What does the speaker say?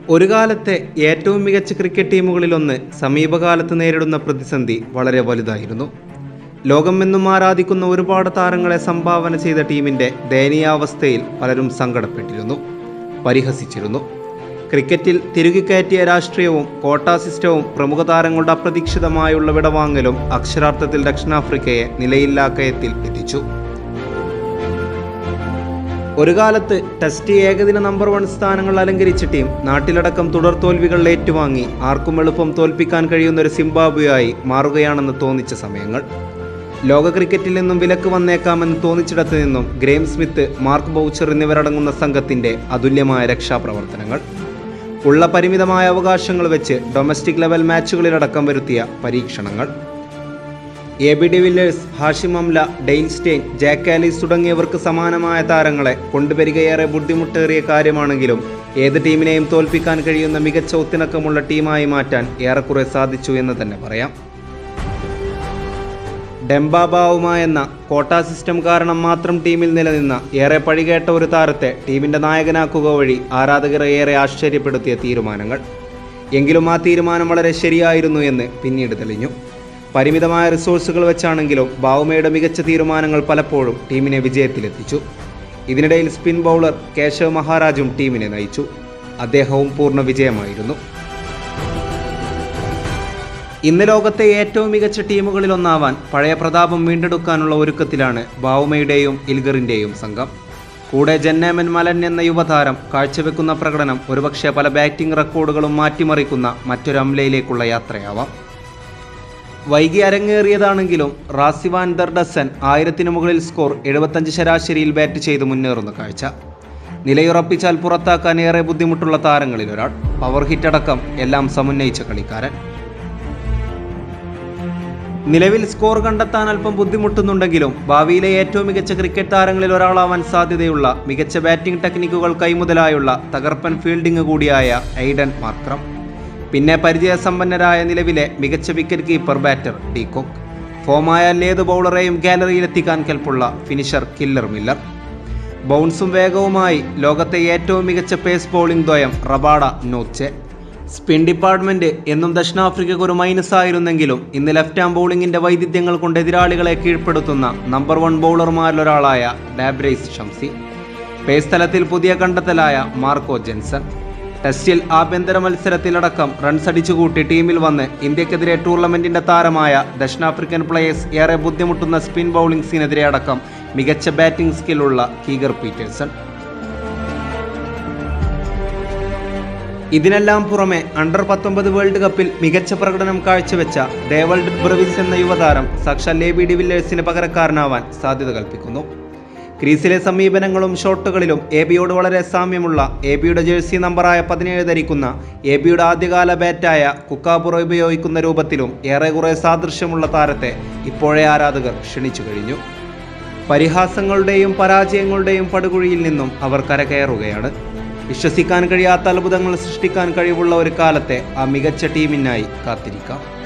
ഒരു കാലത്തെ ഏറ്റവും മികച്ച ക്രിക്കറ്റ് ടീമുകളിലൊന്ന് സമീപകാലത്ത് നേരിടുന്ന പ്രതിസന്ധി വളരെ വലുതായിരുന്നു ലോകമെന്നും ആരാധിക്കുന്ന ഒരുപാട് താരങ്ങളെ സംഭാവന ചെയ്ത ടീമിൻ്റെ ദയനീയാവസ്ഥയിൽ പലരും സങ്കടപ്പെട്ടിരുന്നു പരിഹസിച്ചിരുന്നു ക്രിക്കറ്റിൽ തിരുകിക്കയറ്റിയ രാഷ്ട്രീയവും കോട്ടാ സിസ്റ്റവും പ്രമുഖ താരങ്ങളുടെ അപ്രതീക്ഷിതമായുള്ള വിടവാങ്ങലും അക്ഷരാർത്ഥത്തിൽ ദക്ഷിണാഫ്രിക്കയെ നിലയില്ലാക്കയത്തിൽ എത്തിച്ചു ഒരു കാലത്ത് ടെസ്റ്റ് ഏകദിന നമ്പർ വൺ സ്ഥാനങ്ങൾ അലങ്കരിച്ച ടീം നാട്ടിലടക്കം തുടർ തോൽവികൾ ഏറ്റുവാങ്ങി ആർക്കും എളുപ്പം തോൽപ്പിക്കാൻ കഴിയുന്ന ഒരു സിംബാബ്വെയായി മാറുകയാണെന്ന് തോന്നിച്ച സമയങ്ങൾ ലോക ക്രിക്കറ്റിൽ നിന്നും വിലക്ക് വന്നേക്കാമെന്ന് തോന്നിച്ചിടത്തു നിന്നും ഗ്രേം സ്മിത്ത് മാർക്ക് ബൗച്ചർ എന്നിവരടങ്ങുന്ന സംഘത്തിന്റെ അതുല്യമായ രക്ഷാപ്രവർത്തനങ്ങൾ ഉള്ള പരിമിതമായ അവകാശങ്ങൾ വെച്ച് ഡൊമസ്റ്റിക് ലെവൽ മാച്ചുകളിലടക്കം വരുത്തിയ പരീക്ഷണങ്ങൾ A B de Villiers Hashim Amla Dale Steyn Jacques Kallis തുടങ്ങിയവർക്ക് സമാനമായ താരങ്ങളെ കൊണ്ടുവരികയേറെ ബുദ്ധിമുട്ടേറിയ കാര്യമാണെങ്കിലും ഏത് ടീമിനെയും തോൽപ്പിക്കാൻ കഴിയുന്ന മികച്ച ഒത്തിണക്കമുള്ള ടീമായി മാറ്റാൻ ഏറെക്കുറെ സാധിച്ചു എന്ന് തന്നെ പറയാം ഡെംബാബാവുമ എന്ന കോട്ടാ സിസ്റ്റം കാരണം മാത്രം ടീമിൽ നിലനിന്ന ഏറെ പഴികേട്ട ഒരു താരത്തെ ടീമിന്റെ നായകനാക്കുക വഴി ആരാധകരെ ഏറെ ആശ്ചര്യപ്പെടുത്തിയ തീരുമാനങ്ങൾ എങ്കിലും ആ തീരുമാനം വളരെ ശരിയായിരുന്നു എന്ന് പിന്നീട് തെളിഞ്ഞു പരിമിതമായ റിസോഴ്സുകൾ വെച്ചാണെങ്കിലും ബാവുമയുടെ മികച്ച തീരുമാനങ്ങൾ പലപ്പോഴും ടീമിനെ വിജയത്തിലെത്തിച്ചു ഇതിനിടയിൽ സ്പിൻ ബൗളർ കേശവ് മഹാരാജും ടീമിനെ നയിച്ചു അദ്ദേഹവും പൂർണ്ണ വിജയമായിരുന്നു ഇന്ന് ലോകത്തെ ഏറ്റവും മികച്ച ടീമുകളിൽ ഒന്നാവാൻ പഴയ പ്രതാപം വീണ്ടെടുക്കാനുള്ള ഒരുക്കത്തിലാണ് ബാവുമയുടെയും ഇൽഗറിൻ്റെയും സംഘം കൂടെ ജന്നേമൻ മലൻ എന്ന യുവതാരം കാഴ്ചവെക്കുന്ന പ്രകടനം ഒരുപക്ഷെ പല ബാറ്റിംഗ് റെക്കോർഡുകളും മാറ്റിമറിക്കുന്ന മറ്റൊരു അംലയിലേക്കുള്ള യാത്രയാവാം വൈകി അരങ്ങേറിയതാണെങ്കിലും റാസിവാൻ ദർഡസൻ ആയിരത്തിന് മുകളിൽ സ്കോർ എഴുപത്തഞ്ച് ശരാശരിയിൽ ബാറ്റ് ചെയ്ത് മുന്നേറുന്ന കാഴ്ച നിലയുറപ്പിച്ചാൽ പുറത്താക്കാൻ ഏറെ ബുദ്ധിമുട്ടുള്ള താരങ്ങളിൽ ഒരാൾ പവർ ഹിറ്റ് അടക്കം എല്ലാം സമുന്നയിച്ച കളിക്കാരൻ നിലവിൽ സ്കോർ കണ്ടെത്താൻ അല്പം ബുദ്ധിമുട്ടുന്നുണ്ടെങ്കിലും ഭാവിയിലെ ഏറ്റവും മികച്ച ക്രിക്കറ്റ് താരങ്ങളിൽ ഒരാളാവാൻ സാധ്യതയുള്ള മികച്ച ബാറ്റിംഗ് ടെക്നിക്കുകൾ കൈമുതലായുള്ള തകർപ്പൻ ഫീൽഡിംഗ് കൂടിയായ ഐഡൻ മാർക്രം പിന്നെ പരിചയസമ്പന്നരായ നിലവിലെ മികച്ച വിക്കറ്റ് കീപ്പർ ബാറ്റർ ഡീകോക്ക് ഫോമായാൽ ഏത് ബൗളറെയും ഗാലറിയിലെത്തിക്കാൻ കെൽപ്പുള്ള ഫിനിഷർ കില്ലർ മില്ലർ ബൗൺസും വേഗവുമായി ലോകത്തെ ഏറ്റവും മികച്ച പേസ് ബൗളിംഗ് ദ്വയം റബാഡ നോച്ചെ സ്പിൻ ഡിപ്പാർട്ട്മെന്റ് എന്നും ദക്ഷിണാഫ്രിക്കയ്ക്ക് ഒരു മൈനസ് ആയിരുന്നെങ്കിലും ഇന്ന് ലെഫ്റ്റ് ആം ബൗളിംഗിന്റെ വൈവിധ്യങ്ങൾ കൊണ്ട് എതിരാളികളെ കീഴ്പ്പെടുത്തുന്ന നമ്പർ വൺ ബൗളർമാരിലൊരാളായ ഡാബ്രൈസ് ഷംസി പേസ് തലത്തിൽ പുതിയ കണ്ടെത്തലായ മാർക്കോ ജെൻസൺ ടെസ്റ്റിൽ ആഭ്യന്തര മത്സരത്തിലടക്കം റൺസ് അടിച്ചുകൂട്ടി ടീമിൽ വന്ന് ഇന്ത്യക്കെതിരെ ടൂർണമെന്റിന്റെ താരമായ ദക്ഷിണാഫ്രിക്കൻ പ്ലേയേഴ്സ് ഏറെ ബുദ്ധിമുട്ടുന്ന സ്പിൻ ബൗളിംഗ്സിനെതിരെ അടക്കം മികച്ച ബാറ്റിംഗ് സ്കില്ലുള്ള കീഗർ പീറ്റേഴ്സൺ ഇതിനെല്ലാം പുറമെ അണ്ടർ പത്തൊമ്പത് വേൾഡ് കപ്പിൽ മികച്ച പ്രകടനം കാഴ്ചവെച്ച ഡേവൾഡ് ബ്രവിസ് എന്ന യുവതാരം സാക്ഷാൽ എ ബി ഡിവില്ലേഴ്സിന് പകരക്കാരനാവാൻ സാധ്യത കൽപ്പിക്കുന്നു ക്രീസിലെ സമീപനങ്ങളും ഷോട്ടുകളിലും എ ബിയോട് വളരെ സാമ്യമുള്ള എ ബിയുടെ ജേഴ്സി നമ്പറായ പതിനേഴ് ധരിക്കുന്ന എ ബിയുടെ ആദ്യകാല ബാറ്റായ കുക്കാപുറ ഉപയോഗിക്കുന്ന രൂപത്തിലും ഏറെക്കുറെ സാദൃശ്യമുള്ള താരത്തെ ഇപ്പോഴേ ആരാധകർ ക്ഷണിച്ചു കഴിഞ്ഞു പരിഹാസങ്ങളുടെയും പരാജയങ്ങളുടെയും പടുകുഴിയിൽ നിന്നും അവർ കരകയറുകയാണ് വിശ്വസിക്കാൻ കഴിയാത്ത അത്ഭുതങ്ങൾ സൃഷ്ടിക്കാൻ കഴിവുള്ള ഒരു കാലത്തെ ആ മികച്ച ടീമിനായി കാത്തിരിക്കാം